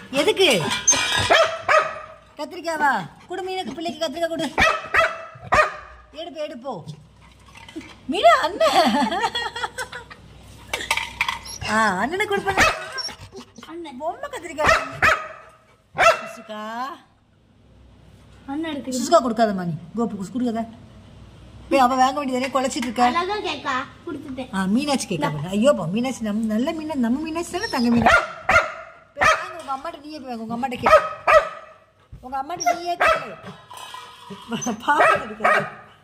எதுக்கு கத்திரிக்காவா குடு மீனுக்கு பிள்ளைக்கு கத்திரிக்காய் கொடு எடுப்பு எடுப்போ மீனா அண்ணன் ஆ அண்ணனுக்கு கொடுப்பேன் அண்ணன் பொம்மை கத்திரிக்காய் சுசுகா அண்ணன் எடுக்குது சுசுகா கொடுக்காதம்மா நீ கோபு குசு கொடுக்காத போய் அவ வாங்க வேண்டியதானே குலைச்சிட்டு இருக்க அழகா கேக்கா கொடுத்துட்டேன் ஆ மீனாட்சி கேட்காம ஐயோப்பா மீனாட்சி நம்ம நல்ல மீனா நம்ம மீனாட்சி தானே தங்க மீனா போய் வாங்க, உங்க அம்மாட்ட நீயே போய் வாங்க, உங்க அம்மாட்ட கேளு உங்க அம்மாட்ட நீயே கேளு பாப்பா இருக்காது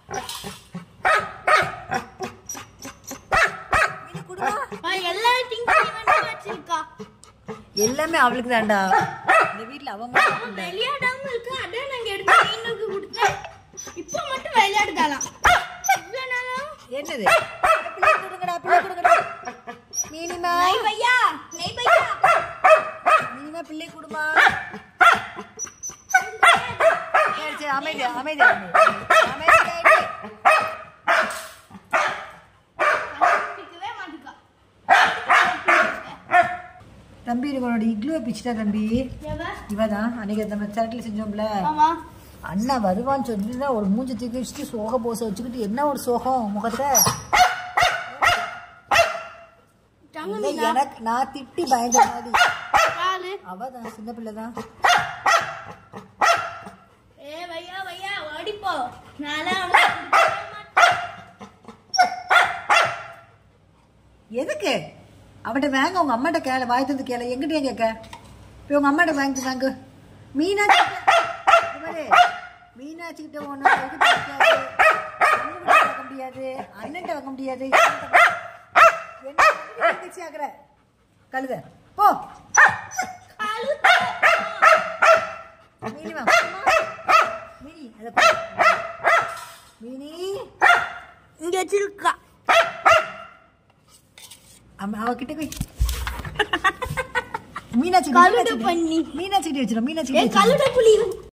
மீனு கொடுமா எல்லா திங்ஸ் வச்சிருக்கா எல்லாமே அவளுக்கு தான்டா இந்த வீட்ல அவங்க இல்ல. விளையாடாம இருக்கு அதான் நாங்க எடுத்து மீனுக்கு கொடுத்தேன் இப்போ மட்டும் விளையாடுதாலாம் இவ்வளவு நாளும் என்னது பிள்ளை கொடுங்கடா பிள்ளை கொடுங்கடா மீனிமா நெய் பையா நெய் பையா மீனிமா பிள்ளை கொடுமா சரி சரி அமைதி அமைதி அமைதி அமைதி பிடிக்கவே மாட்டுக்கா தம்பி இவனோட இக்லுவை பிச்சுட்டா தம்பி எவ இவதான் அன்னைக்கு நம்ம சரட்டில் செஞ்சோம்ல ஆமா அண்ணா வருவான்னு சொல்லிட்டு ஒரு மூஞ்சி தூக்கி வச்சுட்டு சோக போச வச்சுக்கிட்டு என்ன ஒரு சோகம் முகத்தை தங்க இல்ல, மீனா எனக்கு நான் திட்டி பயந்த மாதிரி காலு அவதான் சின்ன பிள்ளை தான் ஏ வையா வையா ஓடிப்போ நாளா அவனுக்கு கொடுக்கவே மாட்டேன். எதுக்கு அவட்ட வாங்க உங்க அம்மாட்ட கேள வாய் தந்து கேள எங்கிட்டே கேட்க போய் உங்க அம்மாட்ட வாங்கி வாங்க மீனாட்சி கிட்ட- இங்க பாரு, மீனாட்சி கிட்ட ஒன்றும் இது கிடைக்காது அண்ணன் கிட்ட வாங்க முடியாது அண்ணன்ட்ட வாங்க முடியாது என்ன தங்கச்சி ஆகுற கழுத போ காலு மீனி வா அம்மா. மீனி அதை பாரு. மீனி இங்க வச்சிருக்கா அம்மா, அவகிட்ட போய் மீனாட்சி கழுதை மீனாட்சி பண்ணி. மீனாட்சி கிட்ட வச்சிடும் மீனாட்சி ஏ கிட்ட வச்சிரும். கழுத புலி